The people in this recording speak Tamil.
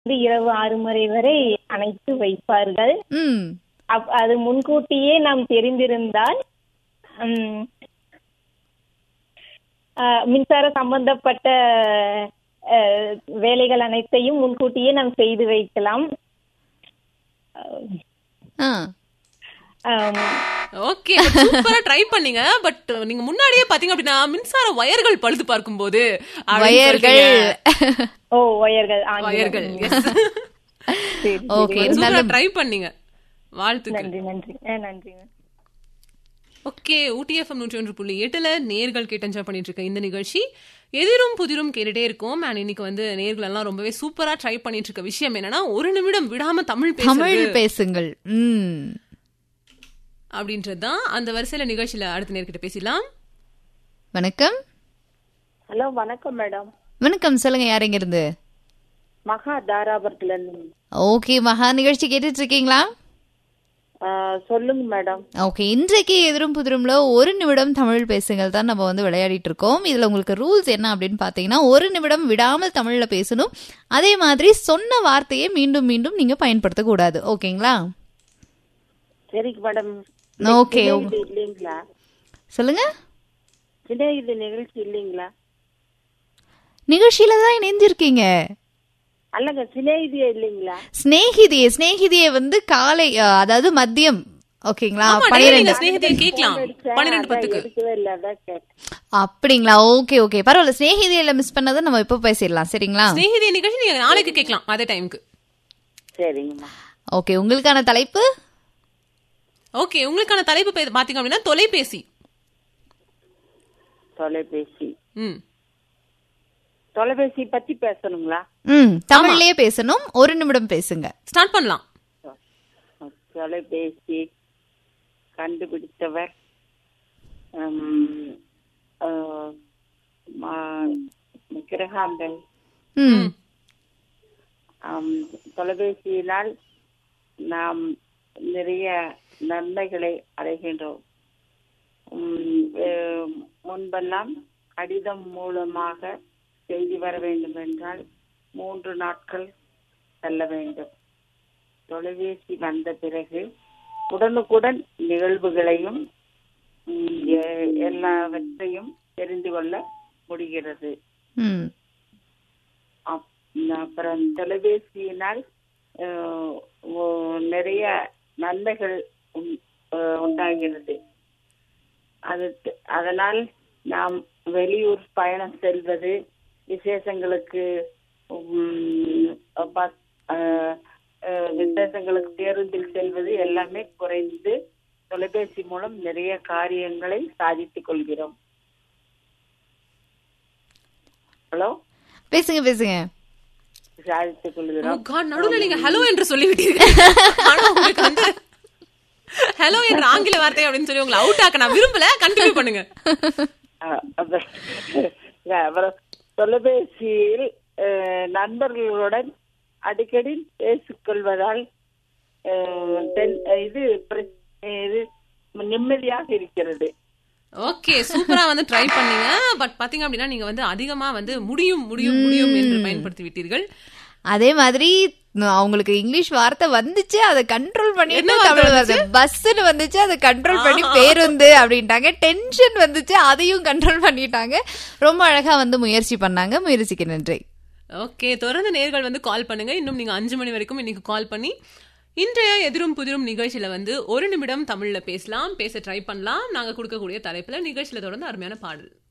இருந்து இரவு ஆறு மணி வரை அணைத்து வைப்பார்கள் ம் அப்- அது முன்கூட்டியே நாம் தெரிந்திருந்தால் ம், ஆ, மின்சார சம்பந்தப்பட்ட ஆ, வேலைகள் அனைத்தையும் முன்கூட்டியே நாம் செய்து வைக்கலாம் ஆ ஆம், ஓகே சூப்பரா ட்ரை பண்ணீங்க பட் நீங்க முன்னாடியே பாத்தீங்க அப்படின்னா மின்சார வயர்கள் பழுது பார்க்கும்போது அப்படின்னு வயர்கள் சொல்லிட்டீங்க. ஓ ஒயர்கள் ஆங்கிலம். வயர்கள் yes. சரி, ஓகே சூப்பரா இருந்தாலும் ட்ரை பண்ணீங்க வாழ்த்துக்கள் நன்றி நன்றி ஆ, நன்றிங்க ஓகே ஊட்டி எஃப்எம் நூற்றி ஒன்று புள்ளி எட்டுல நேர்கள் கேட்டு என்ஜாய் பண்ணிட்டு இருக்க இந்த நிகழ்ச்சி எதிரும் புதிரும் கேட்டுட்டே இருக்கும் அண்ட் இன்னைக்கு வந்து நேர்கள் எல்லாம் ரொம்பவே சூப்பரா ட்ரை பண்ணிட்டு இருக்க விஷயம் என்னன்னா ஒரு நிமிடம் விடாம தமிழ் தமிழ் பேசுறது பேசுங்கள் ம் அப்படின்றதுதான் அந்த வரிசையில நிகழ்ச்சியில அடுத்த நேர்கிட்ட பேசலாம் வணக்கம் ஹலோ வணக்கம் மேடம் வணக்கம் சொல்லுங்க யார் எங்க இருந்து மகா தாராபுரத்துல இருந்து ஓகே மகா நிகழ்ச்சி கேட்டுட்டு இருக்கீங்களா ஆ, சொல்லுங்க மேடம் ஓகே இன்றைக்கு எதிரும் புதிரும்ல ஒரு நிமிடம் தமிழ் பேசுங்கள் தான் நம்ம வந்து விளையாடிட்டு இருக்கோம் இதுல உங்களுக்கு ரூல்ஸ் என்ன அப்படின்னு பாத்தீங்கன்னா ஒரு நிமிடம் விடாமல் தமிழ்ல பேசணும் அதே மாதிரி சொன்ன வார்த்தையை மீண்டும் மீண்டும் நீங்க பயன்படுத்த கூடாது ஓகேங்களா சரிங்க மேடம் ஓகே சிநேகிதி இல்லைங்களா சொல்லுங்க சிநேகிதி நிகழ்ச்சி இல்லைங்களா நிகழ்ச்சியில தான் இணைஞ்சிருக்கீங்க அல்லங்க சிநேகிதியே இல்லைங்களா ஸ்நேகிதியே ஸ்நேகிதியே வந்து காலை அஹ், அதாவது மதியம் ஓகேங்களா ஆமா, daily பனிரெண்டு நீங்க ஸ்நேகிதியை கேட்கலாம் அடிச்சேன், பன்னிரெண்டு அதான் பத்துக்கு எடுக்கவே இல்லை அதான் கேட்டேன் அப்படிங்களா ஓகே ஓகே பரவாயில்ல ஸ்நேகிதியில மிஸ் பண்ணதை நம்ம இப்போ பேசிடலாம் சரிங்களா ஸ்நேகிதி நிகழ்ச்சி நீங்க நாளைக்கு கேட்கலாம் அதே டைமுக்கு சரிங்கம்மா ஓகே உங்களுக்கான தலைப்பு ஓகே உங்களுக்கான தலைப்பு பே- பாத்தீங்க அப்படின்னா தொலைபேசி தொலைபேசி ம் தொலைபேசி பத்தி பேசணுங்களா ம் தமிழ்லயே பேசணும் ஒரு நிமிடம் பேசுங்க ஸ்டார்ட் பண்ணலாம் தொலைபேசி கண்டுபிடித்தவர் உம், ஆ, மா- கிரகாம்பல் ம் ஆம், தொலைபேசியினால் நாம் நிறைய நன்மைகளை அடைகின்றோம் உம், வே- முன்பெல்லாம் கடிதம் மூலமாக செய்தி வர வேண்டும் என்றால் மூன்று நாட்கள் செல்ல வேண்டும் தொலைபேசி வந்த பிறகு உடனுக்குடன் நிகழ்வுகளையும் உம், எ- எல்லாவற்றையும் தெரிந்து கொள்ள முடிகிறது ம் அப்- அப்புறம் தொலைபேசியினால் அஹ், ஒ- நிறைய நன்மைகள் உண்- அஹ், உண்டாகிறது அது அதனால் நாம் வெளியூர் பயணம் செல்வது விசேஷங்களுக்கு உம், பஸ் அஹ், அஹ், விசேஷங்களுக்கு பேருந்தில் செல்வது எல்லாமே குறைந்து தொலைபேசி மூலம் நிறைய காரியங்களை சாதித்துக் கொள்கிறோம் ஹலோ பேசுங்க பேசுங்க சாதித்துக் ஓ கொள்கிறோம் காட் நடுவுல நீங்க ஹலோ என்று சொல்லிவிட்டீர்கள் ஆனா உங்களுக்கு வந்து ஹலோ என்ற ஆங்கில வார்த்தை அப்படின்னு சொல்லி உங்களை அவுட் ஆக்க நான் விரும்பல கண்டினியூ பண்ணுங்க அஹ் அப்புறம் அப்புறம் தொலைபேசியில் அஹ், நண்பர்களுடன் அடிக்கடி பேசிக்கொள்வதால் அஹ், தென்- இது பிர- இது நிம்மதியாக இருக்கிறது ஓகே சூப்பரா வந்து ட்ரை பண்ணீங்க பட் பாத்தீங்க அப்படின்னா நீங்க வந்து அதிகமா வந்து முடியும் முடியும் முடியும் என்று பயன்படுத்தி விட்டீர்கள் அதே மாதிரி ந- அவங்களுக்கு இங்கிலீஷ் வார்த்தை வந்துச்சு அதை கண்ட்ரோல் பண்ணிட்டு என்ன வார்த்தை தமிழ் வார்த்தை பஸ்ன்னு வந்துச்சு அதை கண்ட்ரோல் பண்ணி பேருந்து அப்படின்ட்டாங்க டென்ஷன் வந்துச்சு அதையும் கண்ட்ரோல் பண்ணிட்டாங்க ரொம்ப அழகா வந்து முயற்சி பண்ணாங்க முயற்சிக்கு நன்றி ஓகே தொடர்ந்து நேர்கள் வந்து கால் பண்ணுங்க இன்னும் நீங்க அஞ்சு மணி வரைக்கும் இன்னைக்கு கால் பண்ணி இன்றைய எதிரும் புதிரும் நிகழ்ச்சியில வந்து ஒரு நிமிடம் தமிழ்ல பேசலாம் பேச ட்ரை பண்ணலாம் நாங்க கொடுக்கக்கூடிய தலைப்புல நிகழ்ச்சியில தொடர்ந்து அருமையான பாடல்